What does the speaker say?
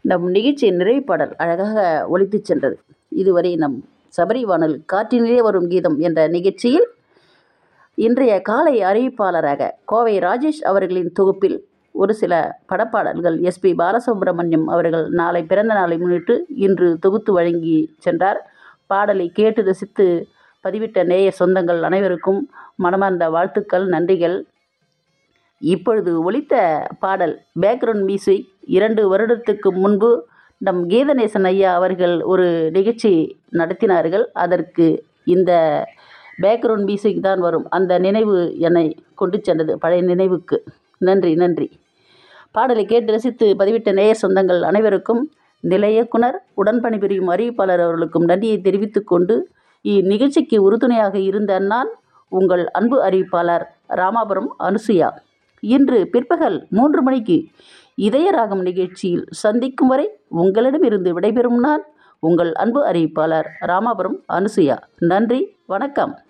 நம் நிகழ்ச்சியின் நிறைவு பாடல் அழகாக ஒலித்துச் சென்றது இதுவரை நம் சபரி வானல் காற்றினிலே வரும் கீதம் என்ற நிகழ்ச்சியில் இன்றைய காலை அறிவிப்பாளராக கோவை ராஜேஷ் அவர்களின் தொகுப்பில் ஒரு சில படப்பாடல்கள் எஸ்பி பாலசுப்ரமணியம் அவர்கள் நாளை பிறந்த நாளை முன்னிட்டு இன்று தொகுத்து வழங்கி சென்றார் பாடலை கேட்டு ரசித்து பதிவிட்ட நேய சொந்தங்கள் அனைவருக்கும் மனமார்ந்த வாழ்த்துக்கள் நன்றிகள் இப்பொழுது ஒலித்த பாடல் பேக்ரவுண்ட் மியூசிக் இரண்டு வருடத்துக்கு முன்பு நம் கீதநேசன் ஐயா அவர்கள் ஒரு நிகழ்ச்சி நடத்தினார்கள் அதற்கு இந்த பேக்ரவுண்ட் மியூசிக் தான் வரும் அந்த நினைவு என்னை கொண்டு சென்றது பழைய நினைவுக்கு நன்றி நன்றி பாடலை கேட்டு ரசித்து பதிவிட்ட நேய சொந்தங்கள் அனைவருக்கும் நிலைய இயக்குனர் உடன் பணிபுரியும் அறிவிப்பாளர் அவர்களுக்கும் நன்றியை தெரிவித்துக் கொண்டு இந்நிகழ்ச்சிக்கு உறுதுணையாக இருந்த நான் உங்கள் அன்பு அறிவிப்பாளர் ராமாபுரம் அனுசுயா இன்று பிற்பகல் மூன்று மணிக்கு இதயராகம் நிகழ்ச்சியில் சந்திக்கும் வரை உங்களிடமிருந்து விடைபெறும் நான் உங்கள் அன்பு அறிவிப்பாளர் ராமாபுரம் அனுசுயா நன்றி வணக்கம்